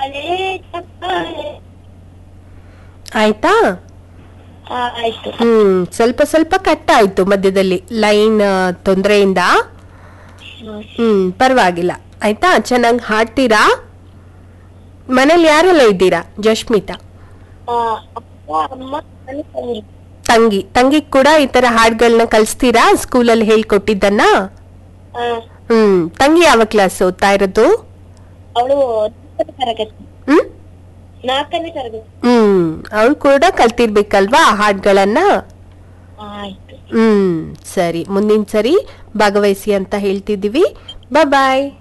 ಚಪ್ಪಾಳೆ ಚಪ್ಪಾಳೆ ಆಯ್ತಾ ಆ, ಆಯ್ತು ಹ್ಮ್ ಸ್ವಲ್ಪ ಸ್ವಲ್ಪ ಕಟ್ ಆಯ್ತು ಮಧ್ಯದಲ್ಲಿ ಲೈನ್ ತೊಂದರೆಯಿಂದ ಹ್ಮ್. ಹ್ಮ್ ಪರವಾಗಿಲ್ಲ ಆಯ್ತಾ ಚೆನ್ನಾಗಿ ಹಾಡ್ತೀರಾ ಮನೇಲಿ ಯಾರೆಲ್ಲ ಇದ್ದೀರಾ ಜಶ್ಮಿತಾ ಆ, ಅಪ್ಪ ಅಮ್ಮ ನನ್ನ ತಂಗಿ ತಂಗಿ ತಂಗಿ ಕೂಡ ಈ ತರ ಹಾಡ್ಗಳನ್ನ ಕಲಿಸ್ತೀರಾ ಸ್ಕೂಲಲ್ಲಿ ಹೇಳ್ಕೊಟ್ಟಿದ್ದನ್ನ ಆ, ಹ್ಮ್ ತಂಗಿ ಯಾವ ಕ್ಲಾಸ್ ಓದ್ತಾ ಇರೋದು ಅವಳು ನಾಲ್ಕನೇ ತರಗತಿ ಹ್ಮ್ ನಾಲ್ಕನೇ ತರಗತಿ ಹ್ಮ್ ಅವಳು ಕೂಡ ಕಲ್ತಿರ್ಬೇಕಲ್ವಾ ಹಾಡ್ಗಳನ್ನ ಆಯ್ತು ಹ್ಮ್ ಸರಿ ಮುಂದಿನ ಸರಿ ಭಾಗವಹಿಸಿ ಅಂತ ಹೇಳ್ತಿದ್ದೀವಿ ಬಾಯ್